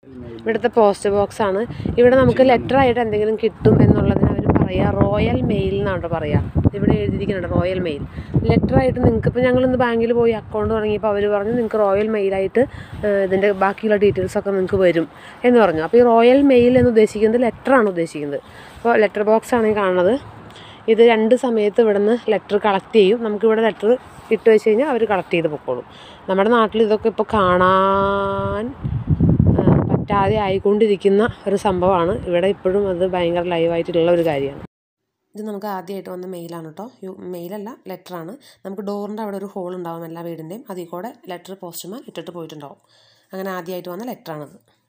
ഇവിടുത്തെ post box ആണ് ഇവിടെ നമുക്ക് ലെറ്റർ ആയിട്ട് എന്തെങ്കിലും കിട്ടും എന്നുള്ളതിന് അവർ പറയുക റോയൽ മെയിൽ എന്നാണ് കേട്ടോ പറയുക ഇവിടെ എഴുതിയിരിക്കുന്നുണ്ട് റോയൽ മെയിൽ ലെറ്റർ ആയിട്ട് നിങ്ങൾക്ക് ഇപ്പോൾ ഞങ്ങൾ ഇന്ന് ബാങ്കിൽ പോയി അക്കൗണ്ട് തുടങ്ങിയപ്പോൾ അവർ പറഞ്ഞു നിങ്ങൾക്ക് റോയൽ മെയിലായിട്ട് ഇതിൻ്റെ ബാക്കിയുള്ള ഡീറ്റെയിൽസ് ഒക്കെ നിങ്ങൾക്ക് വരും എന്ന് പറഞ്ഞു അപ്പോൾ ഈ റോയൽ മെയിൽ എന്ന് ഉദ്ദേശിക്കുന്നത് ലെറ്ററാണ് ഉദ്ദേശിക്കുന്നത് അപ്പോൾ ലെറ്റർ ബോക്സ് ആണ് ഈ കാണുന്നത് ഇത് രണ്ട് സമയത്ത് ഇവിടെ നിന്ന് ലെറ്റർ കളക്ട് ചെയ്യും നമുക്കിവിടെ ലെറ്റർ ഇട്ട് വെച്ച് കഴിഞ്ഞാൽ അവർ കളക്ട് ചെയ്ത് പൊക്കോളും നമ്മുടെ നാട്ടിൽ ഇതൊക്കെ ഇപ്പോൾ കാണാൻ ആ, പറ്റാതെ ആയിക്കൊണ്ടിരിക്കുന്ന ഒരു സംഭവമാണ് ഇവിടെ ഇപ്പോഴും അത് ഭയങ്കര ലൈവായിട്ടുള്ള ഒരു കാര്യമാണ് ഇത് നമുക്ക് ആദ്യമായിട്ട് വന്ന മെയിലാണ് കേട്ടോ യു മെയിലല്ല ലെറ്ററാണ് നമുക്ക് ഡോറിൻ്റെ അവിടെ ഒരു ഹോൾ ഉണ്ടാവും എല്ലാ വീടിൻ്റെയും അതിൽ കൂടെ ലെറ്റർ പോസ്റ്റ്മാൻ ഇട്ടിട്ട് പോയിട്ടുണ്ടാവും അങ്ങനെ ആദ്യമായിട്ട് വന്ന ലെറ്ററാണിത്